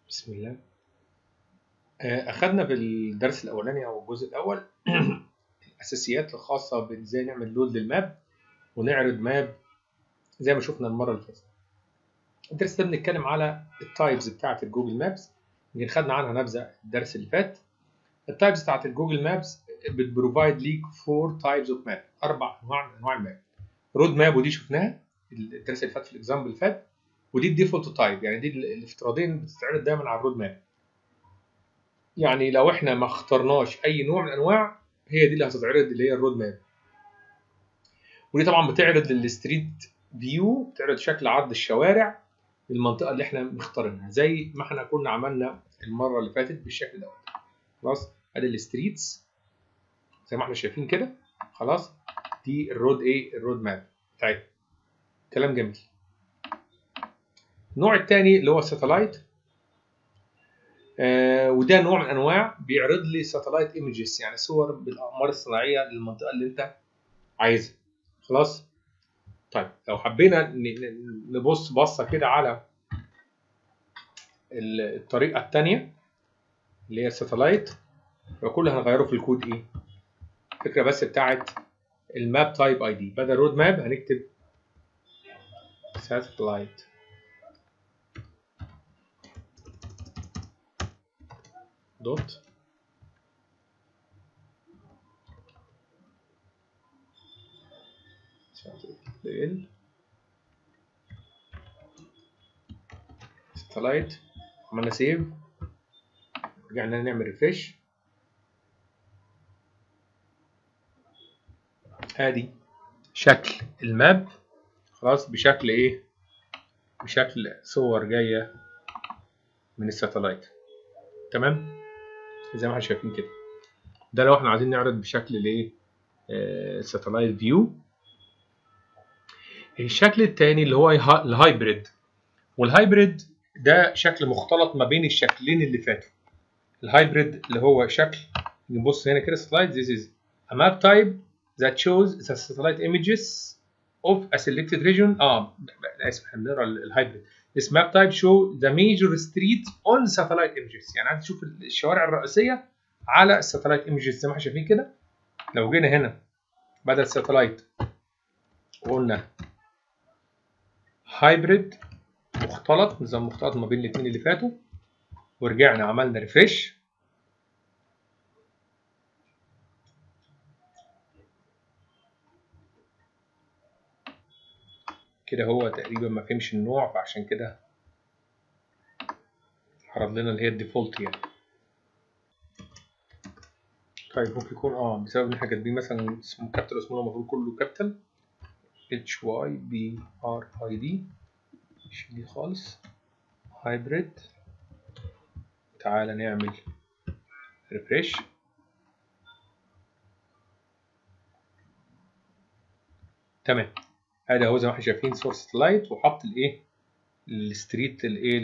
بسم الله آه، أخدنا في الدرس الأولاني أو الجزء الأول الأساسيات الخاصة بإزاي نعمل لود للماب ونعرض ماب زي ما شفنا المرة اللي فاتت. الدرس ده بنتكلم على التايبز بتاعة الجوجل مابس يمكن خدنا عنها نبذة الدرس اللي فات. التايبز بتاعة الجوجل مابس بتبروفايد ليك فور تايبز اوف ماب أربع أنواع من أنواع الماب. رود ماب ودي شفناها الدرس اللي فات في الإكزامبل اللي فات ودي الديفولت تايب يعني دي الافتراضين بتستعرض دايما على الرود ماب. يعني لو احنا ما اخترناش اي نوع من الانواع هي دي اللي هتتعرض اللي هي الرود ماب ودي طبعا بتعرض الستريت فيو بتعرض شكل عرض الشوارع للمنطقه اللي احنا مختارينها زي ما احنا كنا عملنا المره اللي فاتت بالشكل دوت خلاص ادي الستريتس زي ما احنا شايفين كده خلاص دي الرود ايه الرود ماب طيب كلام جميل النوع الثاني اللي هو الساتلايت آه وده نوع من انواع بيعرض لي ساتلايت ايمجز يعني صور بالاقمار الصناعيه للمنطقه اللي انت عايزها خلاص طيب لو حبينا نبص بصه كده على الطريقه الثانيه اللي هي الساتلايت وكل هنغيره في الكود ايه الفكره بس بتاعت الماب تايب اي دي بدل رود ماب هنكتب ساتلايت دوت ال ستلايت عملنا سيف رجعنا نعمل ريفريش ادي شكل الماب خلاص بشكل ايه بشكل صور جايه من الساتلايت تمام زي ما احنا شايفين كده ده لو احنا عايزين نعرض بشكل الايه ساتلايت فيو الشكل الثاني اللي هو الهايبريد والهايبريد ده شكل مختلط ما بين الشكلين اللي فاتوا الهايبريد اللي هو شكل نبص هنا كده سلايد this is a map type that shows the satellite images of a selected region اه اسف احنا بنقرا الهايبريد This map type show the major street on satellite images يعني عايز تشوف الشوارع الرئيسية على الساتلايت images زي ما احنا شايفين كده لو جينا هنا بدل ساتلايت وقلنا هايبريد مختلط نظام مختلط ما بين الاثنين اللي فاتوا ورجعنا عملنا ريفريش كده هو تقريبا ما فهمش النوع فعشان كده عرض لنا اللي هي الديفولت يعني طيب ممكن يكون اه بسبب ان احنا كاتبين مثلا اسمه كابيتال اسمه المفروض كله كابيتال اتش واي بي ار اي دي مش دي خالص هايبريد تعالى نعمل ريفريش تمام ادي اهو زي ما احنا شايفين سورس لايت وحط الايه الستريت الايه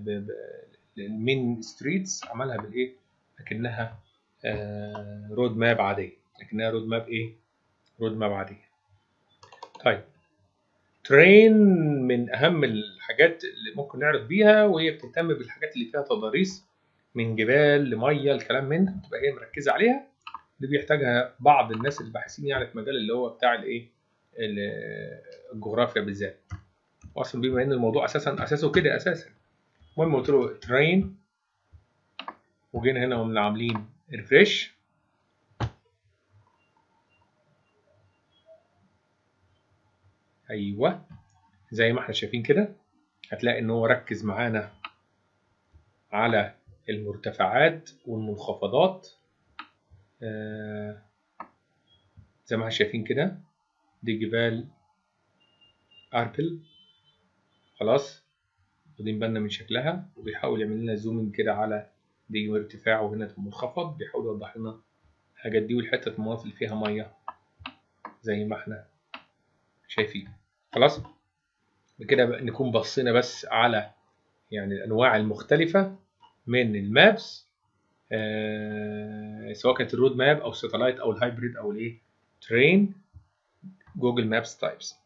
للمين ستريتس عملها بالايه لكنها آه رود ماب عاديه لكنها رود ماب ايه رود ماب عاديه طيب ترين من اهم الحاجات اللي ممكن نعرض بيها وهي بتهتم بالحاجات اللي فيها تضاريس من جبال لميه الكلام من ده بتبقى هي مركزه عليها اللي بيحتاجها بعض الناس الباحثين يعني في مجال اللي هو بتاع الايه الجغرافيا بالذات واصلا بما ان الموضوع اساسا اساسه كده اساسا المهم قلت له ترين وجينا هنا وقمنا عاملين ريفريش ايوه زي ما احنا شايفين كده هتلاقي ان هو ركز معانا على المرتفعات والمنخفضات آه زي ما احنا شايفين كده دي جبال اربل خلاص واخدين بالنا من شكلها وبيحاول يعمل لنا زومين كده على دي ارتفاع وهنا منخفض بيحاول يوضح لنا الحاجات دي والحتة المناطق اللي فيها مية زي ما احنا شايفين خلاص بكده نكون بصينا بس على يعني الانواع المختلفة من المابس آه سواء كانت الرود ماب او الساتلايت او الهايبريد او الايه ترين جوجل مابس تايبس